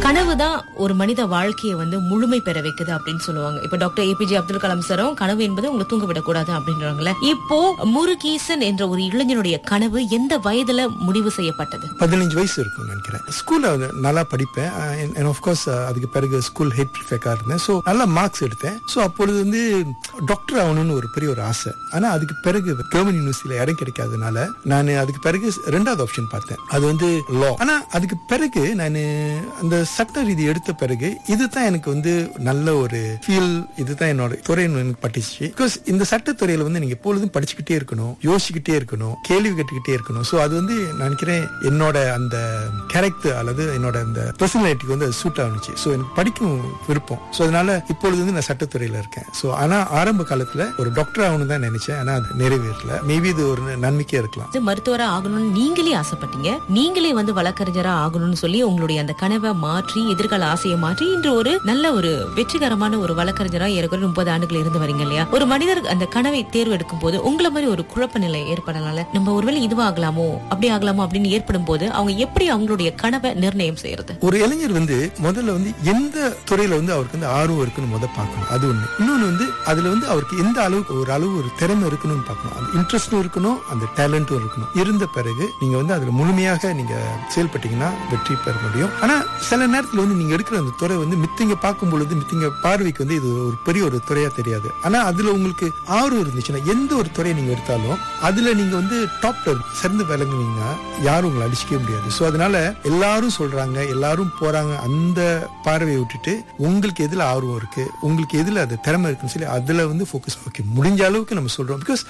கனவு தான் ஒரு மனித வாழ்க்கையை வந்து முழுமை பெற வைக்குது அப்படின்னு சொல்லுவாங்க இப்ப டாக்டர் ஏபிஜே அப்துல் கலாம் சாரும் கனவு என்பது உங்களை தூங்க விடக்கூடாது அப்படின்றாங்களே இப்போ முருகீசன் என்ற ஒரு இளைஞனுடைய கனவு எந்த வயதுல முடிவு செய்யப்பட்டது பதினஞ்சு வயசு இருக்கும்னு நினைக்கிறேன் ஸ்கூல்ல நல்லா படிப்பேன் அண்ட் ஆஃப்கோர்ஸ் அதுக்கு பிறகு ஸ்கூல் ஹெட் ப்ரிஃபெக்டா இருந்தேன் ஸோ நல்ல மார்க்ஸ் எடுத்தேன் ஸோ அப்பொழுது வந்து டாக்டர் ஆகணும்னு ஒரு பெரிய ஒரு ஆசை ஆனா அதுக்கு பிறகு கவர்மெண்ட் யூனிவர்சிட்டியில இடம் கிடைக்காதனால நான் அதுக்கு பிறகு ரெண்டாவது ஆப்ஷன் பார்த்தேன் அது வந்து லா ஆனா அதுக்கு பிறகு நான் அந்த சட்ட ரீதி எடுத்த பிறகு இதுதான் எனக்கு வந்து நல்ல ஒரு ஃபீல் இதுதான் என்னோட துறைன்னு எனக்கு பட்டுச்சு பிகாஸ் இந்த சட்டத்துறையில வந்து நீங்க எப்பொழுதும் படிச்சுக்கிட்டே இருக்கணும் யோசிச்சுக்கிட்டே இருக்கணும் கேள்வி கேட்டுக்கிட்டே இருக்கணும் ஸோ அது வந்து நான் நினைக்கிறேன் என்னோட அந்த கேரக்டர் அல்லது என்னோட அந்த பர்சனாலிட்டிக்கு வந்து அது சூட் ஆனிச்சு ஸோ எனக்கு படிக்கும் விருப்பம் ஸோ அதனால இப்பொழுது வந்து நான் சட்டத்துறையில இருக்கேன் ஸோ ஆனா ஆரம்ப காலத்துல ஒரு டாக்டர் ஆகணும் தான் நினைச்சேன் ஆனா அது நிறைவேறல மேபி இது ஒரு நன்மைக்கே இருக்கலாம் இது மருத்துவரா ஆகணும்னு நீங்களே ஆசைப்பட்டீங்க நீங்களே வந்து வழக்கறிஞரா ஆகணும்னு சொல்லி உங்களுடைய அந்த கனவை மாற்றி எதிர்கால ஆசையை மாற்றி இன்று ஒரு நல்ல ஒரு வெற்றிகரமான ஒரு வழக்கறிஞரா ஏறக்குறைய முப்பது ஆண்டுகள் இருந்து வரீங்க இல்லையா ஒரு மனிதர் அந்த கனவை தேர்வு எடுக்கும் போது உங்களை மாதிரி ஒரு குழப்ப நிலை ஏற்படனால நம்ம ஒருவேளை இதுவாகலாமோ அப்படி ஆகலாமோ அப்படின்னு ஏற்படும் போது அவங்க எப்படி அவங்களுடைய கனவை நிர்ணயம் செய்யறது ஒரு இளைஞர் வந்து முதல்ல வந்து எந்த துறையில வந்து அவருக்கு வந்து ஆர்வம் இருக்குன்னு முத பார்க்கணும் அது ஒண்ணு இன்னொன்னு வந்து அதுல வந்து அவருக்கு எந்த அளவுக்கு ஒரு அளவு ஒரு திறமை இருக்கணும்னு பார்க்கணும் அந்த இன்ட்ரெஸ்டும் இருக்கணும் அந்த டேலண்ட்டும் இருக்கணும் இருந்த பிறகு நீங்க வந்து அதுல முழுமையாக நீங்க செயல்பட்டீங்கன்னா வெற்றி பெற முடியும் ஆனா சில நேரத்துல வந்து நீங்க எடுக்கிற அந்த துறை வந்து மித்திங்க பார்க்கும் பொழுது மித்திங்க பார்வைக்கு வந்து இது ஒரு பெரிய ஒரு துறையா தெரியாது ஆனா அதுல உங்களுக்கு ஆர்வம் இருந்துச்சுன்னா எந்த ஒரு துறையை நீங்க எடுத்தாலும் அதுல நீங்க வந்து டாப்ல சிறந்து விளங்குனீங்கன்னா யாரும் உங்களை அடிச்சுக்கவே முடியாது சோ அதனால எல்லாரும் சொல்றாங்க எல்லாரும் போறாங்க அந்த பார்வையை விட்டுட்டு உங்களுக்கு எதுல ஆர்வம் இருக்கு உங்களுக்கு எதுல அது திறமை இருக்குன்னு சொல்லி அதுல வந்து ஃபோக்கஸ் ஓகே முடிஞ்ச அளவுக்கு நம்ம சொல்றோம் பிகாஸ்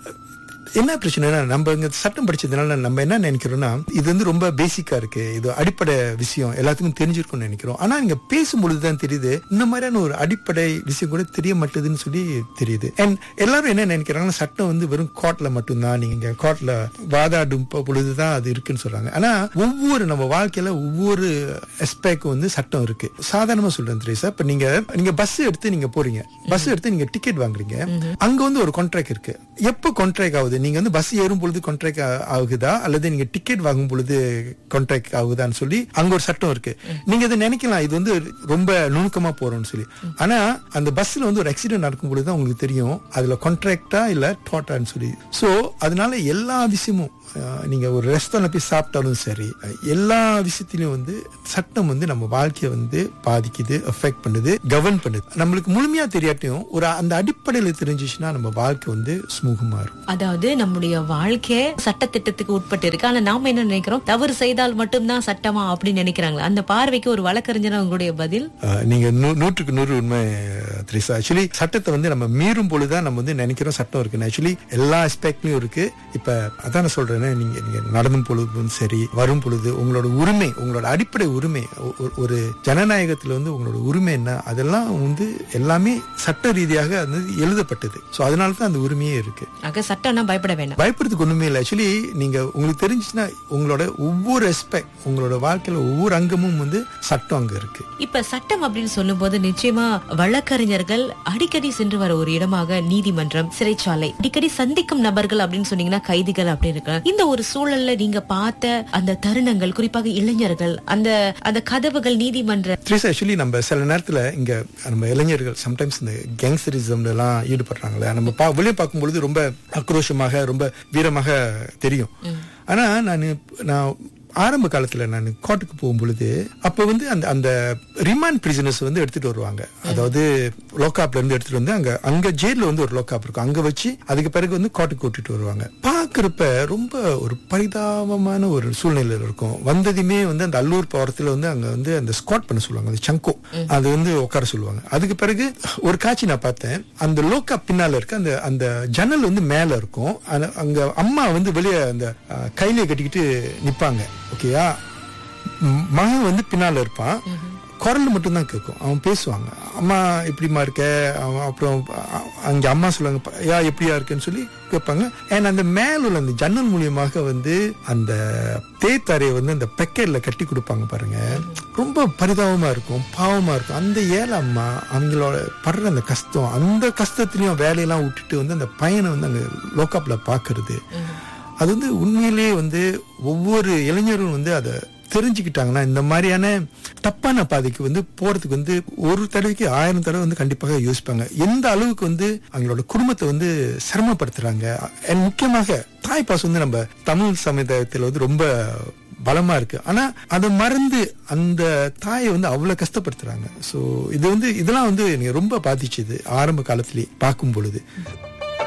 என்ன பிரச்சனைனா நம்ம இங்க சட்டம் படிச்சதுனால நம்ம என்ன நினைக்கிறோம்னா இது வந்து ரொம்ப பேசிக்கா இருக்கு இது அடிப்படை விஷயம் எல்லாத்துக்கும் தெரிஞ்சிருக்கும்னு நினைக்கிறோம் ஆனா இங்க பேசும்பொழுதுதான் தெரியுது இந்த மாதிரியான ஒரு அடிப்படை விஷயம் கூட தெரிய மாட்டேதுன்னு சொல்லி தெரியுது அண்ட் எல்லாரும் என்ன நினைக்கிறாங்கன்னா சட்டம் வந்து வெறும் கோர்ட்ல மட்டும்தான் நீங்க கோர்ட்ல வாதாடும் பொ- பொழுதுதான் அது இருக்குன்னு சொல்றாங்க ஆனா ஒவ்வொரு நம்ம வாழ்க்கையில ஒவ்வொரு எஸ்பெக்டும் வந்து சட்டம் இருக்கு சாதாரணமா சொல்றேன் தெரியுசா இப்ப நீங்க நீங்க பஸ் எடுத்து நீங்க போறீங்க பஸ் எடுத்து நீங்க டிக்கெட் வாங்குறீங்க அங்க வந்து ஒரு கான்ட்ராக்ட் இருக்கு எப்போ கான்ட்ராக்ட் ஆகுது நீங்க வந்து பஸ் ஏறும் பொழுது கான்ட்ராக்ட் ஆகுதா அல்லது நீங்க டிக்கெட் வாங்கும் பொழுது கான்ட்ராக்ட் ஆகுதான்னு சொல்லி அங்க ஒரு சட்டம் இருக்கு நீங்க இதை நினைக்கலாம் இது வந்து ரொம்ப நுணுக்கமா போறோம்னு சொல்லி ஆனா அந்த பஸ்ல வந்து ஒரு ஆக்சிடென்ட் நடக்கும் பொழுது தான் உங்களுக்கு தெரியும் அதுல கான்ட்ராக்டா இல்ல டோட்டான்னு சொல்லி சோ அதனால எல்லா விஷயமும் அஹ், நீங்க ஒரு ரெஸ்டாரண்ட்ல போய் சாப்பிட்டாலும் சரி அஹ், எல்லா விஷயத்திலயும் வந்து சட்டம் வந்து நம்ம வாழ்க்கையை வந்து பாதிக்குது அஃபெக்ட் பண்ணுது கவர்ன் பண்ணுது நம்மளுக்கு முழுமையா தெரியாட்டியும் ஒரு அந்த அடிப்படையில தெரிஞ்சிச்சுன்னா நம்ம வாழ்க்கை வந்து சுமூகமா இருக்கும் அதாவது நம்முடைய வாழ்க்கை சட்டத்திட்டத்துக்கு உட்பட்டு இருக்கு ஆனா நாம என்ன நினைக்கிறோம் தவறு செய்தால் மட்டும்தான் சட்டமா அப்படின்னு நினைக்கிறாங்களா அந்த பார்வைக்கு ஒரு வழக்கறிஞர் உங்களுடைய பதில் அஹ், நீங்க நூ- நூற்றுக்கு நூறு உண்மை த்ரிசா ஆக்சுவலி சட்டத்தை வந்து நம்ம மீறும் பொழுதுதான் நம்ம வந்து நினைக்கிறோம் சட்டம் இருக்கு ஆக்சுவலி எல்லா அஸ்பெக்ட்லயும் இருக்கு இப்ப அதான் நான் சொல்றேன் நீங்க நீங்க நடந்தும் பொழுதும் சரி வரும் பொழுது உங்களோட உரிமை உங்களோட அடிப்படை உரிமை ஒ- ஒ- ஒரு ஜனநாயகத்துல வந்து உங்களோட உரிமை என்ன அதெல்லாம் வந்து எல்லாமே சட்ட ரீதியாக அது வந்து எழுதப்பட்டது சோ அதனால தான் அந்த உரிமையே இருக்கு ஆக சட்டம்னா பயப்பட வேண்டாம் பயப்படுறதுக்கு ஒண்ணுமே இல்லை ஆக்சுவலி நீங்க உங்களுக்கு தெரிஞ்சுச்சுன்னா உங்களோட ஒவ்வொரு எஸ்பெக்ட் உங்களோட வாழ்க்கையில ஒவ்வொரு அங்கமும் வந்து சட்டம் அங்க இருக்கு இப்ப சட்டம் அப்படின்னு சொல்லும்போது நிச்சயமா வழக்கறிஞர்கள் அடிக்கடி சென்று வர ஒரு இடமாக நீதிமன்றம் சிறைச்சாலை அடிக்கடி சந்திக்கும் நபர்கள் அப்படின்னு சொன்னீங்கன்னா கைதிகள் அப்படின்னு இருக்கு இந்த ஒரு சூழல்ல நீங்க பார்த்த அந்த தருணங்கள் குறிப்பாக இளைஞர்கள் அந்த அந்த கதவுகள் நீதிமன்ற த்ரீஸ் ஆக்சுவலி நம்ம சில நேரத்துல இங்க நம்ம இளைஞர்கள் சம்டைம்ஸ் இந்த கேங்ஸ்டரிசம் எல்லாம் ஈடுபடுறாங்களே நம்ம பா வெளியே பார்க்கும்பொழுது ரொம்ப ஆக்ரோஷமாக ரொம்ப வீரமாக தெரியும் ஆனா நான் நான் ஆரம்ப காலத்துல நான் கோர்ட்டுக்கு போகும் பொழுது அப்ப வந்து அந்த அந்த ரிமாண்ட் பிரிசனர்ஸ் வந்து எடுத்துட்டு வருவாங்க அதாவது லோக்காப்ல இருந்து எடுத்துட்டு வந்து அங்க அங்க ஜெயில வந்து ஒரு லோக்காப் இருக்கும் அங்க வச்சு அதுக்கு பிறகு வந்து கோர்ட்டுக்கு கூட்டிட்டு வருவாங்க பாக்குறப்ப ரொம்ப ஒரு பரிதாபமான ஒரு சூழ்நிலையில இருக்கும் வந்ததுமே வந்து அந்த அல்லூர் போறதுல வந்து அங்க வந்து அந்த ஸ்குவாட் பண்ண சொல்லுவாங்க அந்த சங்கோ அது வந்து உட்கார சொல்லுவாங்க அதுக்கு பிறகு ஒரு காட்சி நான் பார்த்தேன் அந்த லோக்கா பின்னால இருக்க அந்த அந்த ஜன்னல் வந்து மேல இருக்கும் ஆனா அங்க அம்மா வந்து வெளியே அந்த அஹ், கையில கட்டிக்கிட்டு நிப்பாங்க ஓகேயா ம், மகன் வந்து பின்னால இருப்பான் குரல் மட்டும்தான் கேட்கும் அவன் பேசுவாங்க அம்மா எப்படிம்மா இருக்க அவன் அப்புறம் அ- அங்க அம்மா சொல்லுவாங்க "ப- யா எப்படியா இருக்குன்னு சொல்லி கேட்பாங்க அண்ட் அந்த மேல உள்ள அந்த ஜன்னல் மூலியமாக வந்து அந்த தேத்தரையை வந்து அந்த பெக்கெட்ல கட்டி கொடுப்பாங்க பாருங்க ரொம்ப பரிதாபமா இருக்கும் பாவமா இருக்கும் அந்த ஏழை அம்மா அவங்களோட படுற அந்த கஷ்டம் அந்த கஷ்டத்துலயும் வேலையெல்லாம் விட்டுட்டு வந்து அந்த பையனை வந்து அங்க லோக்காப்ல பாக்குறது அது வந்து உண்மையிலேயே வந்து ஒவ்வொரு இளைஞரும் வந்து அதை தெரிஞ்சுக்கிட்டாங்கன்னா இந்த மாதிரியான தப்பான பாதைக்கு வந்து போறதுக்கு வந்து ஒரு தடவைக்கு ஆயிரம் தடவை வந்து கண்டிப்பாக யோசிப்பாங்க எந்த அளவுக்கு வந்து அவங்களோட குடும்பத்தை வந்து சிரமப்படுத்துறாங்க And முக்கியமாக தாய் பாசம் வந்து நம்ம தமிழ் சமுதாயத்தில் வந்து ரொம்ப பலமா இருக்கு ஆனா அதை மறந்து அந்த தாயை வந்து அவ்வளவு கஷ்டப்படுத்துறாங்க சோ இது வந்து இதெல்லாம் வந்து எனக்கு ரொம்ப பாதிச்சுது ஆரம்ப காலத்திலேயே பார்க்கும் பொழுது